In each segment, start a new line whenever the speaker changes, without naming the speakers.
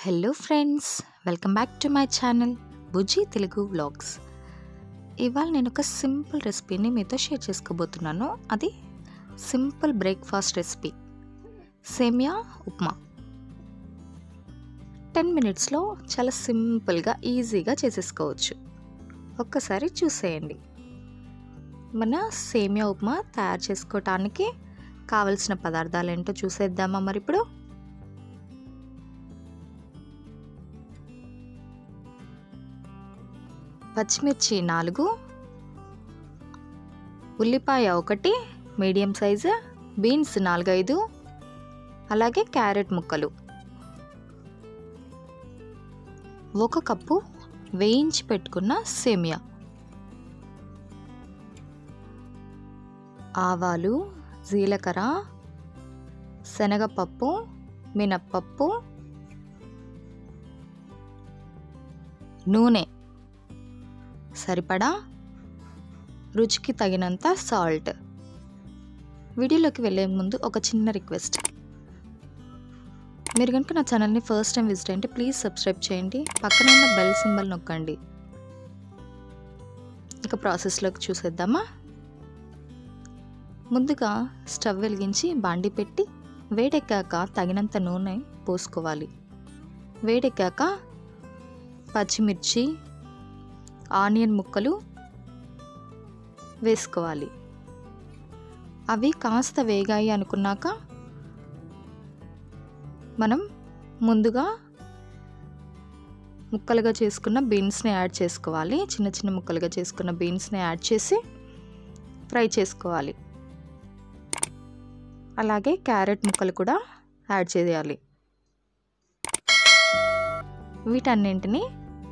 hello friends welcome back to my channel Bujji Telugu vlogs ఇవాళ నేను ఒక సింపుల్ రెసిపీని మీతో షేర్ చేసుకోబోతున్నాను అది సింపుల్ బ్రేక్ఫాస్ట్ రెసిపీ సేమియా ఉప్మా టెన్ మినిట్స్లో చాలా సింపుల్గా ఈజీగా చేసేసుకోవచ్చు ఒక్కసారి చూసేయండి మన సేమియా ఉప్మా తయారు చేసుకోవటానికి కావలసిన పదార్థాలు ఏంటో చూసేద్దామా మరి ఇప్పుడు పచ్చిమిర్చి నాలుగు ఉల్లిపాయ ఒకటి మీడియం సైజు బీన్స్ నాలుగైదు అలాగే క్యారెట్ ముక్కలు ఒక కప్పు వేయించి పెట్టుకున్న సేమియా ఆవాలు జీలకర్ర శనగపప్పు మినప్పప్పు నూనె సరిపడా రుచికి తగినంత సాల్ట్ వీడియోలోకి వెళ్ళే ముందు ఒక చిన్న రిక్వెస్ట్ మీరు కనుక నా ఛానల్ని ఫస్ట్ టైం విజిట్ అంటే ప్లీజ్ సబ్స్క్రైబ్ చేయండి పక్కన ఉన్న బెల్ సింబల్ నొక్కండి ఇక ప్రాసెస్లోకి చూసేద్దామా ముందుగా స్టవ్ వెలిగించి బాండి పెట్టి వేడెక్కాక తగినంత నూనె పోసుకోవాలి వేడెక్కాక పచ్చిమిర్చి ఆనియన్ ముక్కలు వేసుకోవాలి అవి కాస్త వేగాయి అనుకున్నాక మనం ముందుగా ముక్కలుగా చేసుకున్న బీన్స్ని యాడ్ చేసుకోవాలి చిన్న చిన్న ముక్కలుగా చేసుకున్న బీన్స్ని యాడ్ చేసి ఫ్రై చేసుకోవాలి అలాగే క్యారెట్ ముక్కలు కూడా యాడ్ చేయాలి వీటన్నింటినీ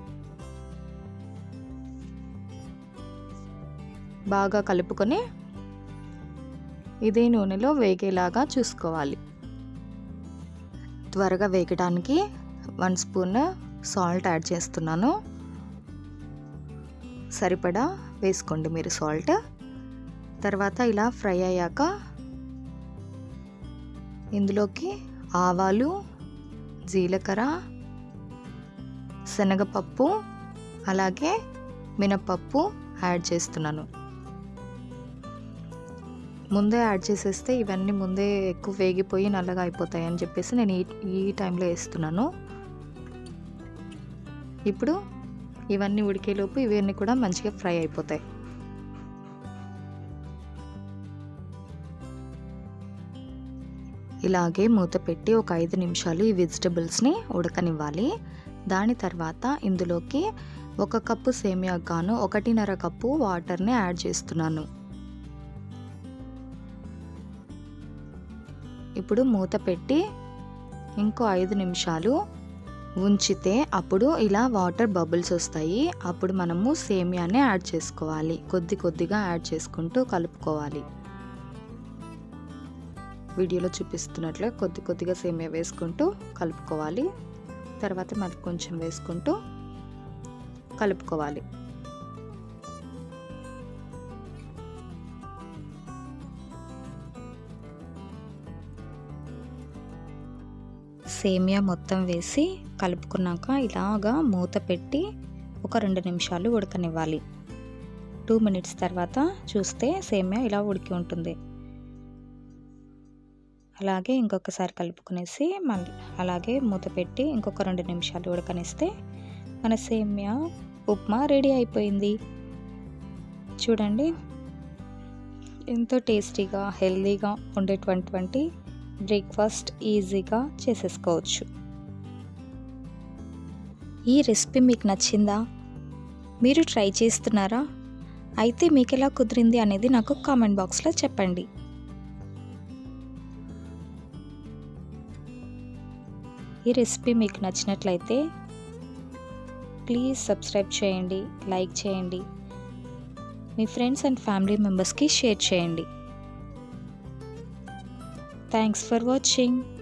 బాగా కలుపుకొని ఇదే నూనెలో వేగేలాగా చూసుకోవాలి త్వరగా వేగడానికి వన్ స్పూన్ సాల్ట్ యాడ్ చేస్తున్నాను సరిపడా వేసుకోండి మీరు సాల్ట్ తర్వాత ఇలా ఫ్రై అయ్యాక ఇందులోకి ఆవాలు జీలకర్ర శనగపప్పు అలాగే మినపప్పు యాడ్ చేస్తున్నాను ముందే యాడ్ చేసేస్తే ఇవన్నీ ముందే ఎక్కువ వేగిపోయి నల్లగా అయిపోతాయి అని చెప్పేసి నేను ఈ ఈ టైంలో వేస్తున్నాను ఇప్పుడు ఇవన్నీ ఉడికేలోపు ఇవన్నీ కూడా మంచిగా ఫ్రై అయిపోతాయి ఇలాగే మూత పెట్టి ఒక ఐదు నిమిషాలు ఈ వెజిటబుల్స్ని ఉడకనివ్వాలి దాని తర్వాత ఇందులోకి ఒక కప్పు సేమియా గాను ఒకటిన్నర కప్పు వాటర్ని యాడ్ చేస్తున్నాను ఇప్పుడు మూత పెట్టి ఇంకో ఐదు నిమిషాలు ఉంచితే అప్పుడు ఇలా వాటర్ బబుల్స్ వస్తాయి అప్పుడు మనము సేమియాని యాడ్ చేసుకోవాలి కొద్ది కొద్దిగా యాడ్ చేసుకుంటూ కలుపుకోవాలి వీడియోలో చూపిస్తున్నట్లే కొద్ది కొద్దిగా సేమియా వేసుకుంటూ కలుపుకోవాలి తర్వాత మరి కొంచెం వేసుకుంటూ కలుపుకోవాలి సేమియా మొత్తం వేసి కలుపుకున్నాక ఇలాగా మూత పెట్టి ఒక రెండు నిమిషాలు ఉడకనివ్వాలి టూ మినిట్స్ తర్వాత చూస్తే సేమియా ఇలా ఉడికి ఉంటుంది అలాగే ఇంకొకసారి కలుపుకునేసి మళ్ళీ అలాగే మూత పెట్టి ఇంకొక రెండు నిమిషాలు ఉడకనిస్తే మన సేమియా ఉప్మా రెడీ అయిపోయింది చూడండి ఎంతో టేస్టీగా హెల్తీగా ఉండేటువంటి బ్రేక్ఫాస్ట్ ఈజీగా చేసేసుకోవచ్చు ఈ రెసిపీ మీకు నచ్చిందా మీరు ట్రై చేస్తున్నారా అయితే మీకు ఎలా కుదిరింది అనేది నాకు కామెంట్ బాక్స్లో చెప్పండి ఈ రెసిపీ మీకు నచ్చినట్లయితే ప్లీజ్ సబ్స్క్రైబ్ చేయండి లైక్ చేయండి మీ ఫ్రెండ్స్ అండ్ ఫ్యామిలీ మెంబర్స్కి షేర్ చేయండి థ్యాంక్స్ ఫర్ వాచింగ్